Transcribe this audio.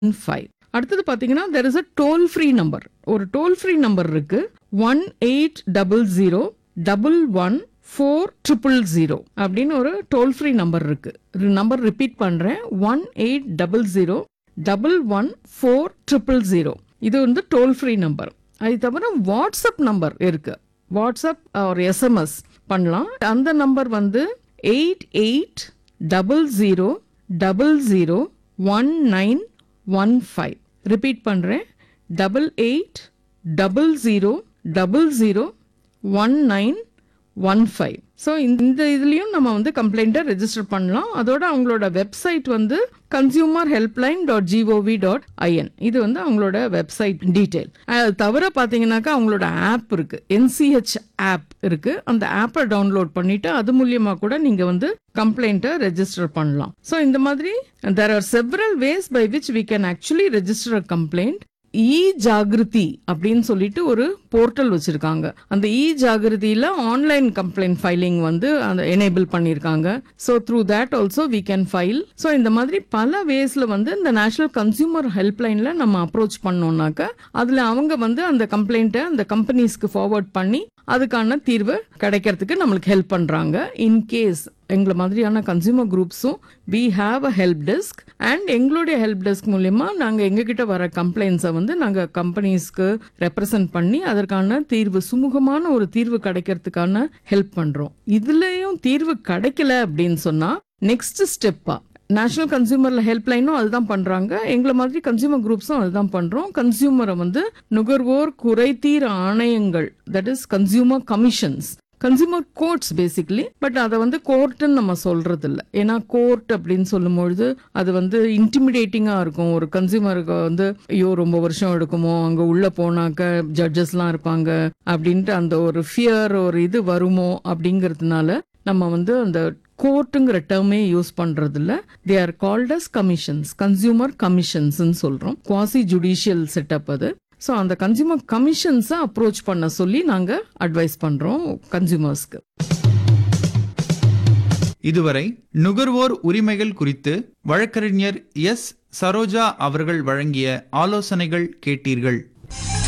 five அடுத்தது பார்த்தீங்கன்னா there is a toll free number ஒரு டோல் ஃப்ரீ நம்பர் இருக்கு one eight double zero double one four triple zero அப்படின்னு ஒரு toll free number இருக்கு number repeat பண்றேன் one eight double zero double one four triple zero இது வந்து toll free number அது தவிர வாட்ஸ்அப் நம்பர் இருக்கு வாட்ஸ்அப் ஒரு எஸ்எம்எஸ் பண்ணலாம் அந்த நம்பர் வந்து eight eight double zero double zero one nine one five repeat பண்ணுறேன் double eight double zero double zero one nine one five so இந்த இதுலேயும் நம்ம வந்து கம்ப்ளைண்ட்டை ரெஜிஸ்டர் பண்ணலாம் அதோட அவங்களோட வெப்சைட் வந்து consumer helpline dot GOV dot IN இது வந்து அவங்களோட வெப்சைட் டீட்டெயில் அது தவிர பார்த்தீங்கன்னாக்கா அவங்களோட ஆப் இருக்கு என்சிஹெச் ஆப் இருக்கு அந்த ஆப்பை டவுன்லோட் பண்ணிட்டு அது மூலியமா கூட நீங்க வந்து கம்ப்ளைண்ட்டை ரெஜிஸ்டர் பண்ணலாம் ஸோ இந்த மாதிரி there are several ways by which we can actually register a complaint e Jagriti அப்படின்னு சொல்லிட்டு ஒரு போர்ட்டல் வச்சிருக்காங்க அந்த இ ஜாகிருதியில ஆன்லைன் கம்ப்ளைண்ட் ஃபைலிங் வந்து அந்த எனேபிள் பண்ணியிருக்காங்க so through that also we can file so இந்த மாதிரி பல வேஸ்ல வந்து இந்த நேஷனல் கன்சியூமர் ஹெல்ப்லைன்ல நம்ம அப்ரோச் பண்ணோம்னாக்க அதுல அவங்க வந்து அந்த கம்ப்ளைண்ட்டை அந்த கம்பெனிஸ்க்கு ஃபார்வர்ட் பண்ணி அதுக்கான தீர்வு கிடைக்கிறதுக்கு நம்மளுக்கு ஹெல்ப் பண்றாங்க இன் கேஸ் எங்களை மாதிரியான கன்சியூமர் குரூப்ஸும் we have a help desk and எங்களுடைய ஹெல்ப் டெஸ்க் மூலயமா நாங்கள் எங்ககிட்ட வர கம்ப்ளைண்ட்ஸை வந்து நாங்கள் கம்பெனிஸ்க்கு ரெப்ரசன்ட் பண்ணி அதற்கான தீர்வு சுமூகமான ஒரு தீர்வு கிடைக்கிறதுக்கான ஹெல்ப் பண்ணுறோம் இதுலேயும் தீர்வு கிடைக்கல அப்படின்னு சொன்னால் நெக்ஸ்ட் ஸ்டெப்பா நேஷனல் கன்சியூமர் ஹெல்ப்லைனும் அதுதான் பண்றாங்க எங்களை மாதிரி கன்சியூமர் குரூப்ஸும் அதுதான் பண்றோம் கன்சியூமரை வந்து நுகர்வோர் குறைதீர் ஆணையங்கள் that is consumer commissions consumer courts basically but அதை வந்து கோர்ட்டுன்னு நம்ம சொல்றது இல்ல ஏன்னா கோர்ட் அப்படின்னு சொல்லும்பொழுது அது வந்து இன்டிமிடேட்டிங்கா இருக்கும் ஒரு கன்சியூமருக்கு வந்து ஐயோ ரொம்ப வருஷம் எடுக்குமோ அங்க உள்ள போனாக்க ஜட்ஜஸ்லாம் இருப்பாங்க அப்படின்ட்டு அந்த ஒரு ஃபியர் ஒரு இது வருமோ அப்படிங்கிறதுனால நம்ம வந்து அந்த கோர்ட்டுங்கிற டேர்மே யூஸ் பண்றது இல்ல they are called as commissions consumer கமிஷன்ஸ்னு சொல்றோம் குவாசி ஜுடிஷியல் செட்டப் அது ஸோ அந்த கன்சியூமர் கமிஷன்ஸை அப்ரோச் பண்ண சொல்லி நாங்கள் அட்வைஸ் பண்ணுறோம் கன்சியூமர்ஸ்க்கு இதுவரை நுகர்வோர் உரிமைகள் குறித்து வழக்கறிஞர் எஸ் சரோஜா அவர்கள் வழங்கிய ஆலோசனைகள் கேட்டீர்கள்